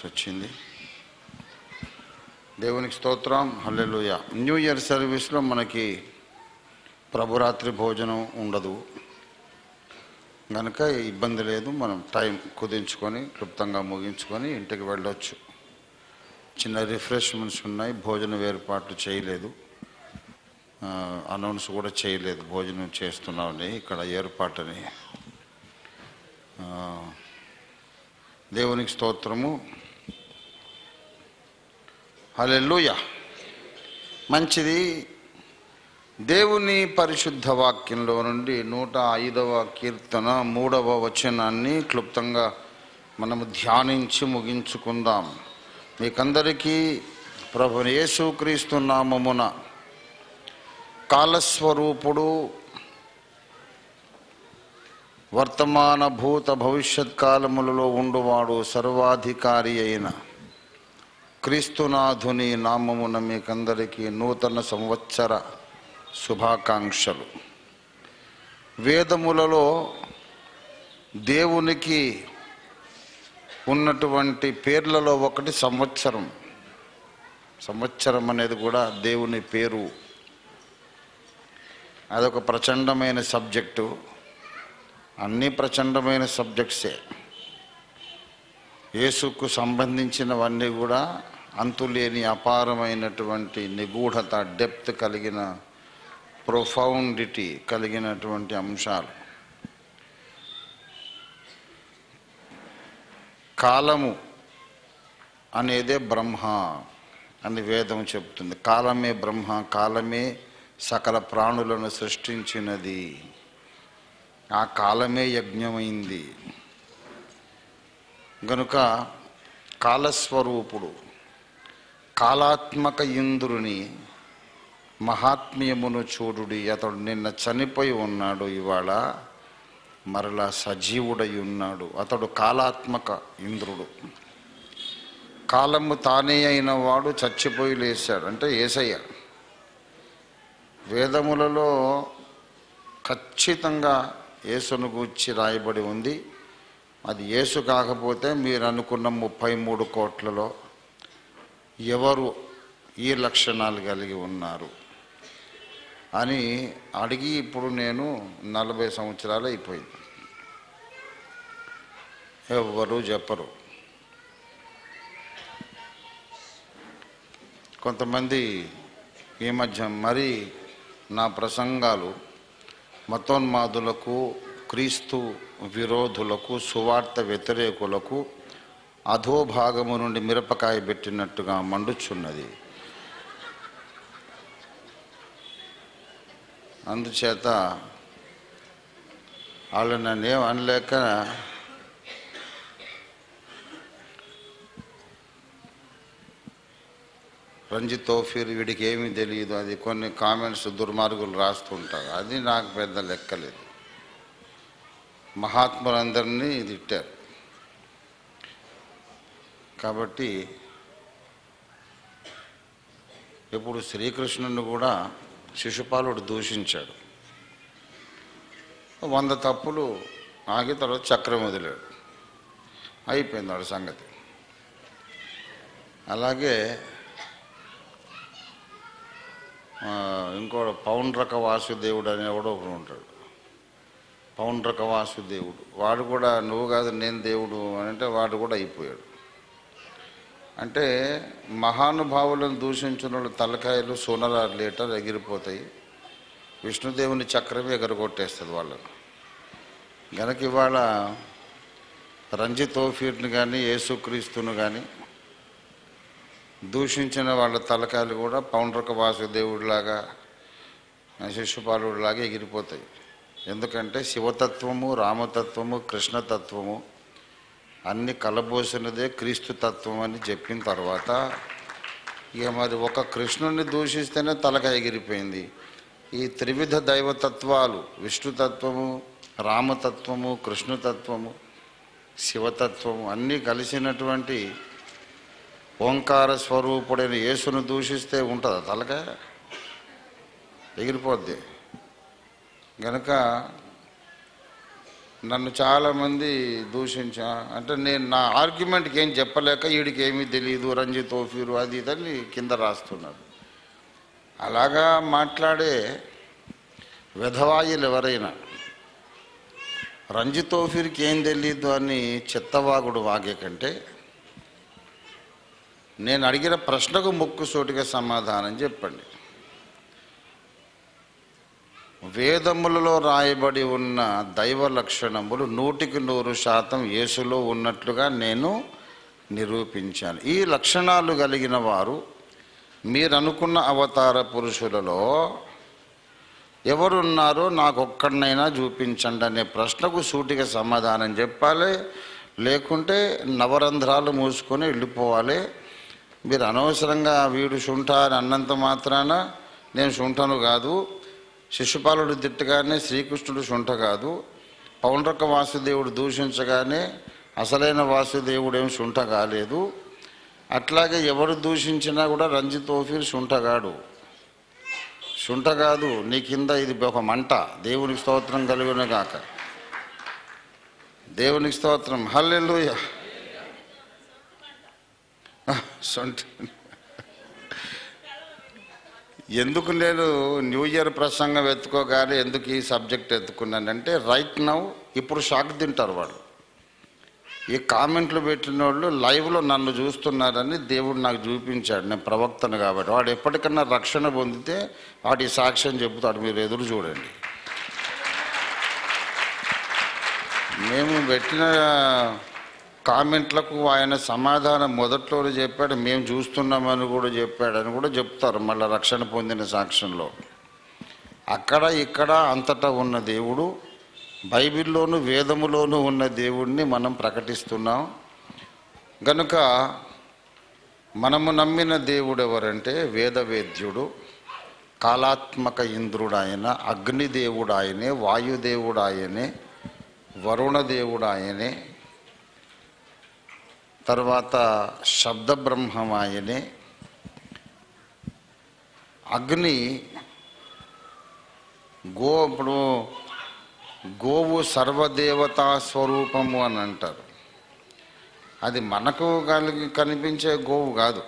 వచ్చింది దేవునికి స్తోత్రం హల్లెలూయ న్యూ ఇయర్ సర్వీస్లో మనకి ప్రభురాత్రి భోజనం ఉండదు కనుక ఇబ్బంది లేదు మనం టైం కుదించుకొని క్లుప్తంగా ముగించుకొని ఇంటికి వెళ్ళొచ్చు చిన్న రిఫ్రెష్మెంట్స్ ఉన్నాయి భోజనం ఏర్పాట్లు చేయలేదు ఆ, అనౌన్స్ కూడా చేయలేదు భోజనం చేస్తున్నామని ఇక్కడ ఏర్పాటుని ఆ, దేవునికి స్తోత్రము హల్లెలూయ మంచిది దేవుని పరిశుద్ధ వాక్యంలో నుండి నూట ఐదవ కీర్తన మూడవ వచనాన్ని క్లుప్తంగా మనము ధ్యానించి ముగించుకుందాం మీకందరికీ ప్రభు యేసుక్రీస్తు నామమున కాలస్వరూపుడు వర్తమాన భూత భవిష్యత్ కాలములలో ఉండువాడు సర్వాధికారి అయిన క్రీస్తునాథుని నామమున మీకందరికీ నూతన సంవత్సర శుభాకాంక్షలు వేదములలో దేవునికి ఉన్నటువంటి పేర్లలో ఒకటి సంవత్సరం సంవత్సరం అనేది కూడా దేవుని పేరు అదొక ప్రచండమైన సబ్జెక్టు అన్నీ ప్రచండమైన సబ్జెక్ట్సే యేసుకు సంబంధించినవన్నీ కూడా అంతులేని అపారమైనటువంటి నిగూఢత డెప్త్ కలిగిన ప్రొఫౌండిటీ కలిగినటువంటి అంశాలు కాలము అనేదే బ్రహ్మ అని వేదం చెప్తుంది కాలమే బ్రహ్మ కాలమే సకల ప్రాణులను సృష్టించినది ఆ కాలమే యజ్ఞమైంది గనుక కాలస్వరూపుడు కాలాత్మక ఇంద్రుని మహాత్మ్యమును చూడుడి అతడు నిన్న చనిపోయి ఉన్నాడు ఇవాళ మరలా సజీవుడై ఉన్నాడు అతడు కాలాత్మక ఇంద్రుడు కాలము తానే అయిన వాడు చచ్చిపోయి లేచాడు అంటే ఏసయ్య వేదములలో ఖచ్చితంగా యేసును గూర్చి రాయబడి ఉంది అది యేసు కాకపోతే మీరు అనుకున్న ముప్పై మూడు కోట్లలో ఎవరు ఈ లక్షణాలు కలిగి ఉన్నారు అని అడిగి ఇప్పుడు నేను నలభై సంవత్సరాలు అయిపోయింది ఎవ్వరు చెప్పరు కొంతమంది ఈ మధ్య మరీ నా ప్రసంగాలు మతోన్మాదులకు క్రీస్తు విరోధులకు సువార్త వ్యతిరేకులకు అధోభాగము నుండి మిరపకాయ పెట్టినట్టుగా మండుచున్నది అందుచేత వాళ్ళు నన్ను ఏం అనలేక రంజిత్ తోఫీర్ వీడికి ఏమీ తెలియదు అది కొన్ని కామెంట్స్ దుర్మార్గులు రాస్తుంటారు అది నాకు పెద్ద లెక్కలేదు మహాత్ములందరినీ తిట్టారు కాబట్టి ఇప్పుడు శ్రీకృష్ణుని కూడా శిశుపాలుడు దూషించాడు వంద తప్పులు ఆగి తర్వాత చక్రం వదిలాడు అయిపోయింది వాడి సంగతి అలాగే ఆ, ఇంకోడు పౌండ్రక వాసుదేవుడు అని ఎవడో ఒకడు ఉంటాడు పౌండ్రక వాసుదేవుడు వాడు కూడా నువ్వు కాదు నేను దేవుడు అని అంటే వాడు కూడా అయిపోయాడు అంటే మహానుభావులను దూషించిన వాళ్ళ తలకాయలు సోనల లీటర్ ఎగిరిపోతాయి విష్ణుదేవుని చక్రమే ఎగరగొట్టేస్తుంది వాళ్ళను గనక ఇవాళ రంజిత్ తోఫీర్ని కానీ యేసుక్రీస్తును కానీ దూషించిన వాళ్ళ తలకాయలు కూడా పౌండ్రక వాసుదేవుడిలాగా శిశుపాలుడిలాగా ఎగిరిపోతాయి ఎందుకంటే శివతత్వము రామతత్వము కృష్ణతత్వము అన్ని కలబోసినదే క్రీస్తు తత్వం అని చెప్పిన తర్వాత ఇక మరి ఒక కృష్ణుని దూషిస్తేనే తలక ఎగిరిపోయింది ఈ త్రివిధ దైవతత్వాలు విష్ణుతత్వము రామతత్వము కృష్ణతత్వము శివతత్వము అన్నీ కలిసినటువంటి ఓంకార స్వరూపుడైన యేసును దూషిస్తే ఉంటుందా తలక ఎగిరిపోద్ది గనక నన్ను చాలామంది దూషించా అంటే నేను నా ఆర్గ్యుమెంట్కి ఏం చెప్పలేక వీడికి ఏమీ తెలియదు రంజిత్ ఓఫీరు అది ఇదని కింద రాస్తున్నారు అలాగా మాట్లాడే విధవాయులు ఎవరైనా రంజిత్ ఓఫీర్కి ఏం తెలియదు అని చిత్తవాగుడు వాగే కంటే నేను అడిగిన ప్రశ్నకు ముక్కుసూటిగా సమాధానం చెప్పండి వేదములలో రాయబడి ఉన్న దైవ లక్షణములు నూటికి నూరు శాతం యేసులో ఉన్నట్లుగా నేను నిరూపించాను ఈ లక్షణాలు కలిగిన వారు మీరు అనుకున్న అవతార పురుషులలో ఎవరున్నారో నాకు ఒక్కడినైనా చూపించండి అనే ప్రశ్నకు సూటిగా సమాధానం చెప్పాలి లేకుంటే నవరంధ్రాలు మూసుకొని వెళ్ళిపోవాలి మీరు అనవసరంగా వీడు శుంఠ అని అన్నంత మాత్రాన నేను శుంఠను కాదు శిశుపాలుడు తిట్టగానే శ్రీకృష్ణుడు శుంఠ కాదు పౌండ్రక వాసుదేవుడు దూషించగానే అసలైన వాసుదేవుడేం శుంఠ కాలేదు అట్లాగే ఎవరు దూషించినా కూడా రంజిత్ ఓఫీర్ శుంఠగాడు శుంఠ కాదు నీ కింద ఇది ఒక మంట దేవునికి స్తోత్రం కలిగిన గాక దేవునికి స్తోత్రం హల్లెలూయ సొంట ఎందుకు నేను న్యూ ఇయర్ ప్రసంగం ఎత్తుకోగానే ఎందుకు ఈ సబ్జెక్ట్ ఎత్తుకున్నానంటే రైట్ నౌ ఇప్పుడు షాక్ తింటారు వాళ్ళు ఈ కామెంట్లు పెట్టిన వాళ్ళు లైవ్లో నన్ను చూస్తున్నారని దేవుడు నాకు చూపించాడు నేను ప్రవక్తను కాబట్టి వాడు ఎప్పటికన్నా రక్షణ పొందితే వాడి సాక్ష్యం చెబుతాడు మీరు ఎదురు చూడండి మేము పెట్టిన కామెంట్లకు ఆయన సమాధానం మొదట్లోనే చెప్పాడు మేము చూస్తున్నామని కూడా చెప్పాడని కూడా చెప్తారు మళ్ళీ రక్షణ పొందిన సాక్ష్యంలో అక్కడ ఇక్కడ అంతటా ఉన్న దేవుడు బైబిల్లోను వేదములోను ఉన్న దేవుణ్ణి మనం ప్రకటిస్తున్నాం గనుక మనము నమ్మిన దేవుడు ఎవరంటే వేదవేద్యుడు కాలాత్మక ఇంద్రుడు ఆయన అగ్నిదేవుడు ఆయనే వాయుదేవుడు ఆయనే వరుణదేవుడు ఆయనే తర్వాత శబ్దబ్రహ్మం ఆయనే అగ్ని గో ఇప్పుడు గోవు సర్వదేవతా స్వరూపము అని అంటారు అది మనకు కలిగి కనిపించే గోవు కాదు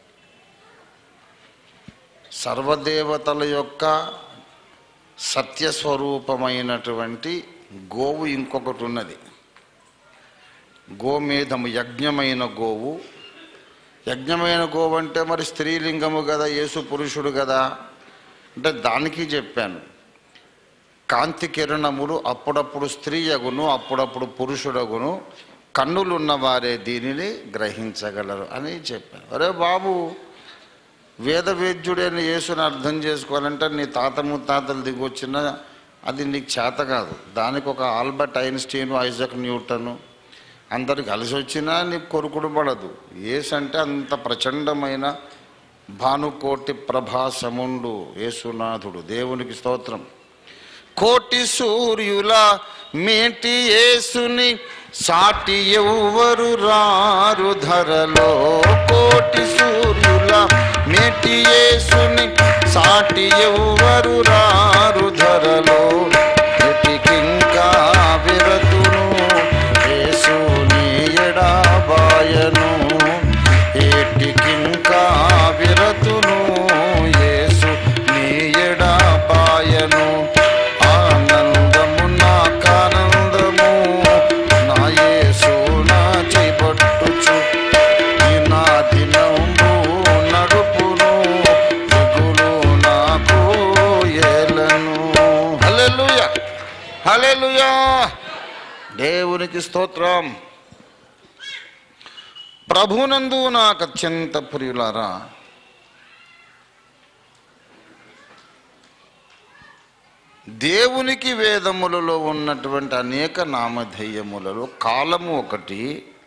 సర్వదేవతల యొక్క సత్యస్వరూపమైనటువంటి గోవు ఇంకొకటి ఉన్నది గోమేధము యజ్ఞమైన గోవు యజ్ఞమైన గోవు అంటే మరి స్త్రీలింగము కదా యేసు పురుషుడు కదా అంటే దానికి చెప్పాను కాంతి కిరణములు అప్పుడప్పుడు స్త్రీయగును అప్పుడప్పుడు పురుషుడగును కన్నులున్న వారే దీనిని గ్రహించగలరు అని చెప్పాను అరే బాబు వేదవేద్యుడైన యేసుని అర్థం చేసుకోవాలంటే నీ తాత ముత్తాతలు దిగొచ్చిన అది నీకు చేత కాదు దానికి ఒక ఆల్బర్ట్ ఐన్స్టీన్ ఐజక్ న్యూటను అందరు కలిసి వచ్చినా నీకు కొరుకుడు పడదు యేసు అంటే అంత ప్రచండమైన భానుకోటి ప్రభాసముండు యేసునాథుడు దేవునికి స్తోత్రం కోటి సూర్యుల మేటి యేసుని సాటి ఎవ్వరు రారు ధరలో కోటి సూర్యుల మేటి యేసుని సాటి ఎవ్వరు రారు ధరలో ఎటికింకా విరతును యేసుని ఎడాబాయను ఏటికింకా విరతును యేసు నీ ఎడాబాయను ఆనందము నాకానందము నా యేసు నా చేపట్టుచు ఈ నా దినంబు నడుపును దిగులు నాకు ఏలను హల్లెలూయా హల్లెలూయా దేవునికి స్తోత్రం ప్రభునందు నాకు అత్యంత ప్రియులారా దేవునికి వేదములలో ఉన్నటువంటి అనేక నామధేయములలో కాలము ఒకటి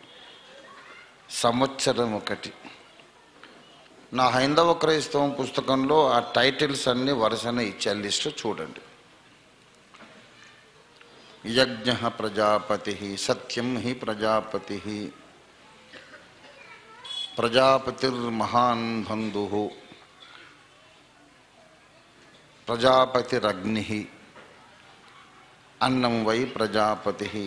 సంవత్సరం ఒకటి నా హైందవ క్రైస్తవం పుస్తకంలో ఆ టైటిల్స్ అన్ని వరుసన ఇచ్చే లిస్టు చూడండి యజ్ఞ ప్రజాపతి సత్యం హి ప్రజాపతి ప్రజాపతిర్మహాన్ బంధు ప్రజాపతిరగ్ని అన్నం వై ప్రజాపతి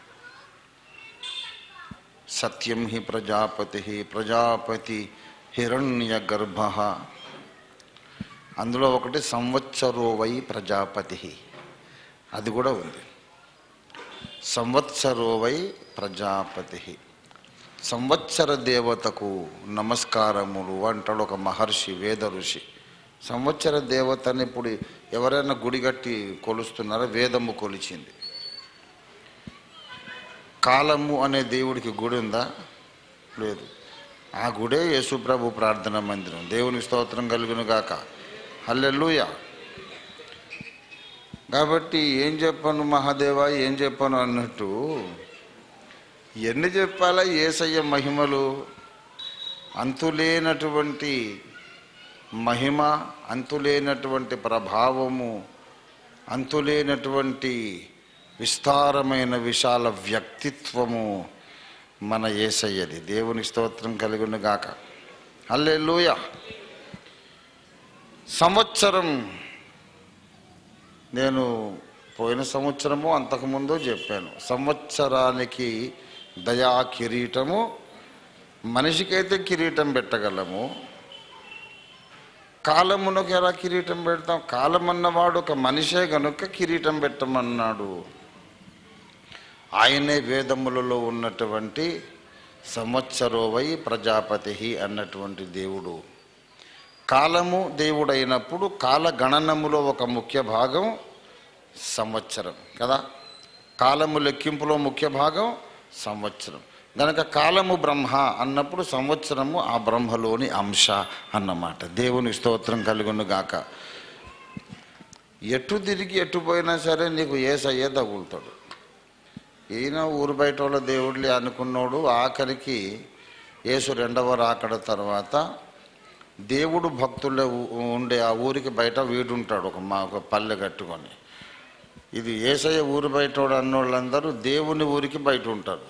సత్యం హి ప్రజాపతి ప్రజాపతి హిరణ్య గర్భ అందులో ఒకటి సంవత్సరో వై ప్రజాపతి అది కూడా ఉంది సంవత్సరో వై ప్రజాపతి సంవత్సర దేవతకు నమస్కారములు అంటాడు ఒక మహర్షి వేద ఋషి సంవత్సర దేవతని ఇప్పుడు ఎవరైనా గుడి కట్టి కొలుస్తున్నారో వేదము కొలిచింది కాలము అనే దేవుడికి గుడి ఉందా లేదు ఆ గుడే యేసుప్రభు ప్రార్థన మందిరం దేవుని స్తోత్రం కలుగును గాక హల్లెలూయా కాబట్టి ఏం చెప్పాను మహాదేవా ఏం చెప్పాను అన్నట్టు ఎన్ని చెప్పాలా ఏసయ్య మహిమలు అంతులేనటువంటి మహిమ అంతులేనటువంటి ప్రభావము అంతులేనటువంటి విస్తారమైన విశాల వ్యక్తిత్వము మన ఏసయ్యది దేవుని స్తోత్రం కలిగిన గాక హల్లెలూయా సంవత్సరం నేను పోయిన సంవత్సరము అంతకుముందు చెప్పాను సంవత్సరానికి దయా కిరీటము మనిషికైతే కిరీటం పెట్టగలము కాలమునకు ఎలా కిరీటం పెడతాం కాలం అన్నవాడు ఒక మనిషే గనుక కిరీటం పెట్టమన్నాడు ఆయనే వేదములలో ఉన్నటువంటి సంవత్సరోవై ప్రజాపతి అన్నటువంటి దేవుడు కాలము దేవుడైనప్పుడు కాల గణనములో ఒక ముఖ్య భాగం సంవత్సరం కదా కాలము లెక్కింపులో ముఖ్య భాగం సంవత్సరం గనక కాలము బ్రహ్మ అన్నప్పుడు సంవత్సరము ఆ బ్రహ్మలోని అంశ అన్నమాట దేవుని స్తోత్రం కలుగును గాక ఎటు తిరిగి ఎటు పోయినా సరే నీకు ఏసయ్యే తగులుతాడు ఈయన ఊరు బయట వాళ్ళ దేవుళ్ళే అనుకున్నాడు ఆఖరికి యేసు రెండవ రాకడ తర్వాత దేవుడు భక్తుల్లో ఉండే ఆ ఊరికి బయట వీడుంటాడు ఒక మా ఒక పల్లె కట్టుకొని ఇది ఏసయ్య ఊరు బయటోడు అన్నోళ్ళందరూ దేవుని ఊరికి బయట ఉంటారు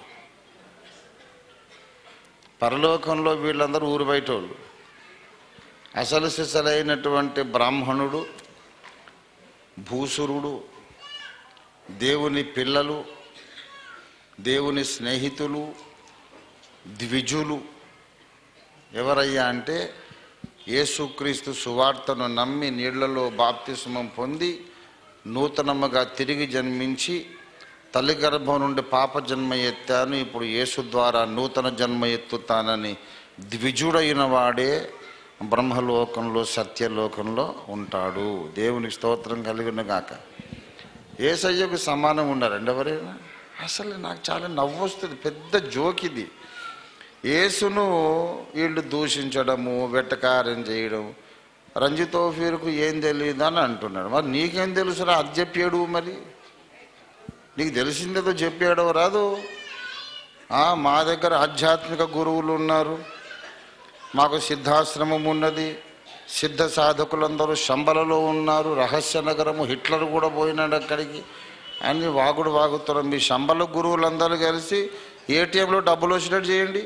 పరలోకంలో వీళ్ళందరూ ఊరు బయటోళ్ళు అసలు సిసలైనటువంటి బ్రాహ్మణుడు భూసురుడు దేవుని పిల్లలు దేవుని స్నేహితులు ద్విజులు ఎవరయ్యా అంటే యేసుక్రీస్తు సువార్తను నమ్మి నీళ్లలో బాప్తిస్మం పొంది నూతనముగా తిరిగి జన్మించి తల్లి గర్భం నుండి పాప జన్మ ఎత్తాను ఇప్పుడు యేసు ద్వారా నూతన జన్మ ఎత్తుతానని ద్విజుడైన వాడే బ్రహ్మలోకంలో సత్యలోకంలో ఉంటాడు దేవునికి స్తోత్రం కలిగిన గాక ఏసయ్యకు సమానం ఉండాలండి ఎవరైనా అసలు నాకు చాలా నవ్వు వస్తుంది పెద్ద జోక్ ఇది యేసును వీళ్ళు దూషించడము వెట్టకారం చేయడం రంజితోఫీరుకు ఏం తెలియదు అని అంటున్నాడు మరి నీకేం తెలుసురా అది చెప్పాడు మరి నీకు తెలిసిందేదో చెప్పాడో రాదు ఆ, మా దగ్గర ఆధ్యాత్మిక గురువులు ఉన్నారు మాకు సిద్ధాశ్రమం ఉన్నది సిద్ధ సాధకులందరూ శంబలలో ఉన్నారు రహస్య నగరము హిట్లర్ కూడా పోయినాడు అక్కడికి అని వాగుడు వాగుతారు మీ శంబల గురువులందరూ కలిసి ఏటీఎంలో డబ్బులు వచ్చినట్టు చేయండి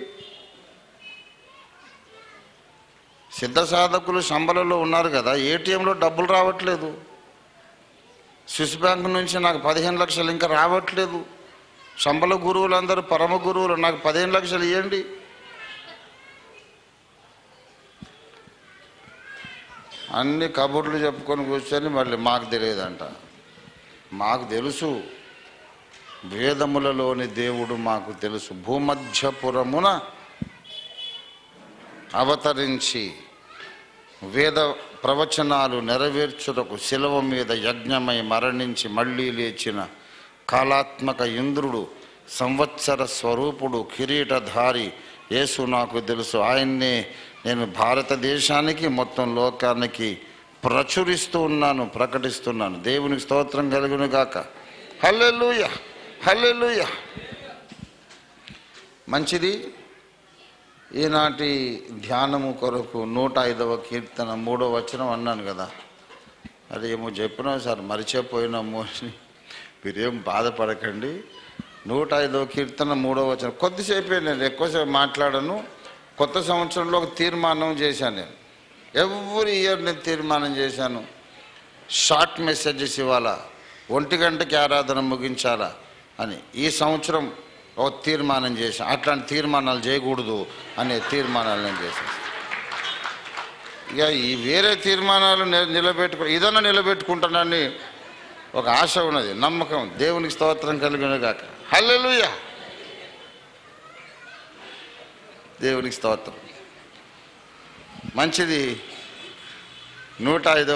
సిద్ధ సాధకులు శంబలలో ఉన్నారు కదా ఏటీఎంలో డబ్బులు రావట్లేదు స్విస్ బ్యాంక్ నుంచి నాకు పదిహేను లక్షలు ఇంకా రావట్లేదు శంబల గురువులందరూ పరమ గురువులు నాకు పదిహేను లక్షలు ఇవ్వండి అన్ని కబుర్లు చెప్పుకొని కూర్చొని మళ్ళీ మాకు తెలియదంట మాకు తెలుసు వేదములలోని దేవుడు మాకు తెలుసు భూమధ్యపురమున అవతరించి వేద ప్రవచనాలు నెరవేర్చుటకు శిలవ మీద యజ్ఞమై మరణించి మళ్ళీ లేచిన కాలాత్మక ఇంద్రుడు సంవత్సర స్వరూపుడు కిరీటధారి యేసు నాకు తెలుసు ఆయన్నే నేను భారతదేశానికి మొత్తం లోకానికి ప్రచురిస్తూ ఉన్నాను ప్రకటిస్తున్నాను దేవునికి స్తోత్రం కలుగును గాక హల్లెలూయ హల్లెలూయ మంచిది ఈనాటి ధ్యానము కొరకు నూట ఐదవ కీర్తన మూడో వచనం అన్నాను కదా అది ఏమో చెప్పినాం సార్ మరిచిపోయినాము అని మీరేం బాధపడకండి నూట ఐదవ కీర్తన మూడో వచనం కొద్దిసేపే నేను ఎక్కువసేపు మాట్లాడను కొత్త సంవత్సరంలో ఒక తీర్మానం చేశాను నేను ఎవ్రీ ఇయర్ నేను తీర్మానం చేశాను షార్ట్ మెసేజెస్ ఇవ్వాలా ఒంటి గంటకి ఆరాధన ముగించాలా అని ఈ సంవత్సరం ఒక తీర్మానం చేశాను అట్లాంటి తీర్మానాలు చేయకూడదు అనే తీర్మానాలు నేను చేశాను ఇక ఈ వేరే తీర్మానాలు ని- నిలబెట్టుకో ఇదన్నా నిలబెట్టుకుంటానని ఒక ఆశ ఉన్నది నమ్మకం దేవునికి స్తోత్రం కలిగిన కాక హల్లెలూయా దేవునికి స్తోత్రం మంచిది నూట ఐదో